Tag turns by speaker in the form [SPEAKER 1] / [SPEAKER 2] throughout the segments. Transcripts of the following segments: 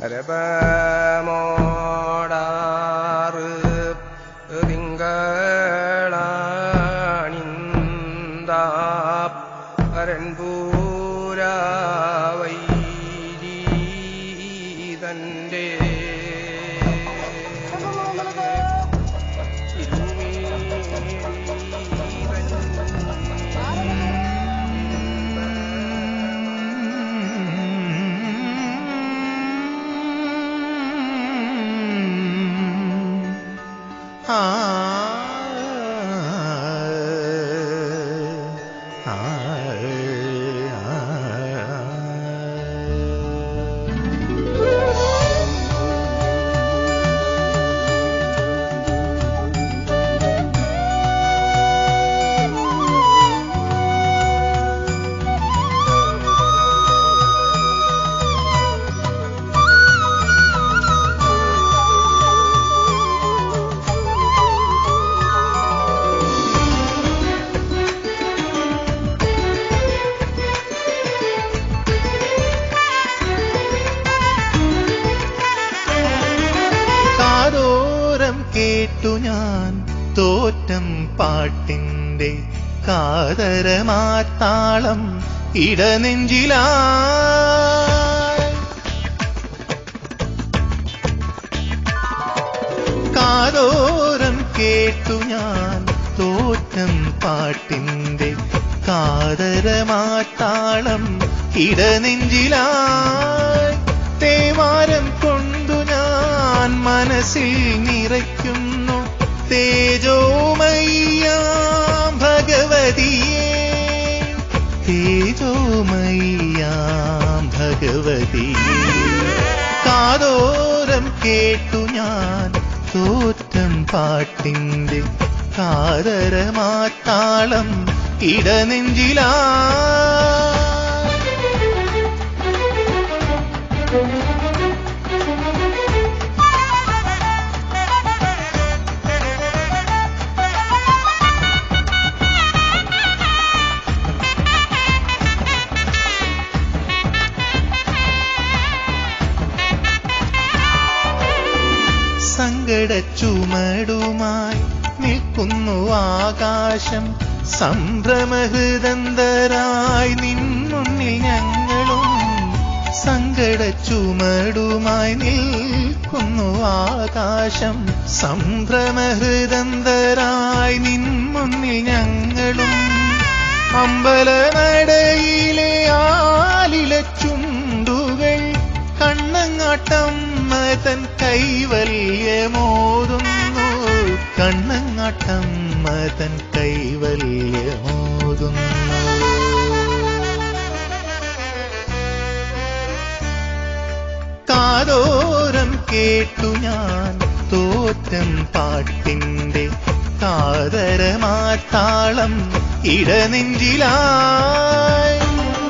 [SPEAKER 1] രപമോടാറ് തിങ്കളാണിന്താ അരൺപൂരാവൈരീതന്റെ
[SPEAKER 2] ആ ആ കാതോരം കേട്ടു ഞാൻ തോറ്റം പാട്ടിന്റെ കാതരമാത്താളം ഇടനെഞ്ചിലാ കാതോരം കേട്ടു ഞാൻ തോറ്റം പാട്ടിന്റെ കാതരമാത്താളം ഇടനെഞ്ചിലായി തേവാരം കൊണ്ടു ഞാൻ മനസ്സിൽ നിറയ്ക്കുന്നു തേജോമയ്യാം ഭഗവതിയേ തേജോമയ്യാം ഭഗവതിയേ കാതോരം കേട്ടു ഞാൻ തോറ്റം പാട്ടിന്റെ കാതരമാത്താളം ഇടനെഞ്ചിലാ സങ്കട ചുമടുമായി നിൽക്കുന്നു ആകാശം സംഭ്രമഹൃദന്തരായി നിൻ മുന്നിൽ ഞങ്ങളും സങ്കട ചുമടുമായി നിൽക്കുന്നു ആകാശം സംഭ്രമഹൃദന്തരായി നിൻ മുന്നിൽ ഞങ്ങളും അമ്പലനടയിലെ ആലില ചുണ്ടുകൾ കണ്ണങ്ങാട്ടം തൻ കൈവല്യമോതുന്നു കണ്ണങ്ങാട്ടം തൻ കൈവല്യമോതുന്നു കാതോരം കേട്ടു ഞാൻ തോറ്റം പാട്ടിന്റെ കാതരമാത്താളം ഇടനെഞ്ചിലായി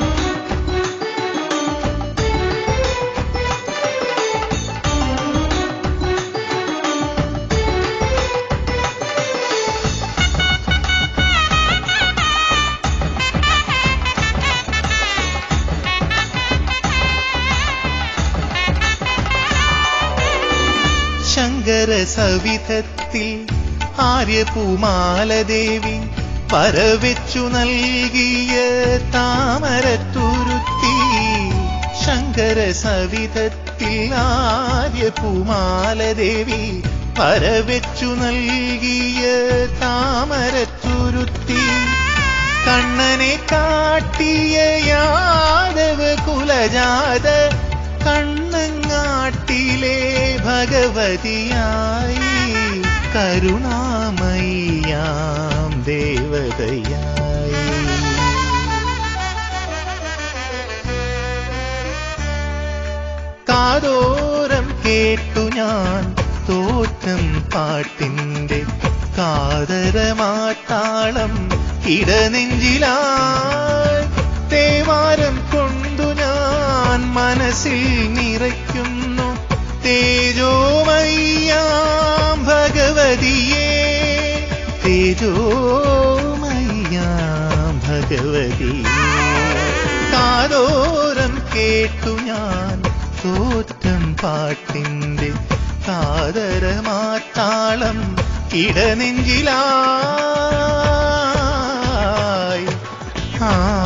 [SPEAKER 2] ശങ്കര സവിധത്തിൽ ആര്യപൂമാലദേവി പരവെച്ചു നൽകിയ താമരത്തുരുത്തി ശങ്കര സവിധത്തിൽ ആര്യപൂമാലദേവി പരവെച്ചു നൽകിയ താമരത്തുരുത്തി കണ്ണനെ കാട്ടിയ യാദവ കുലജാത കണ്ണങ്ങാട്ടിലെ ഭഗവതിയായി കരുണാമയ്യാം ദേവതയായി കാതോരം കേട്ടു ഞാൻ തോറ്റം പാട്ടിന്റെ കാതരമാത്താളം ഇടനെഞ്ചിലായി തേവാരം കൊണ്ടു ഞാൻ മനസ്സിൽ നിറയ്ക്കുന്നു തേജോമയ്യാം ഭഗവതിയേ തേജോമയ്യാം ഭഗവതിയേ കാതോരം കേട്ടു ഞാൻ തോറ്റം പാട്ടിന്റെ കാതരമാത്താളം ഇടനെഞ്ചിലായി ആ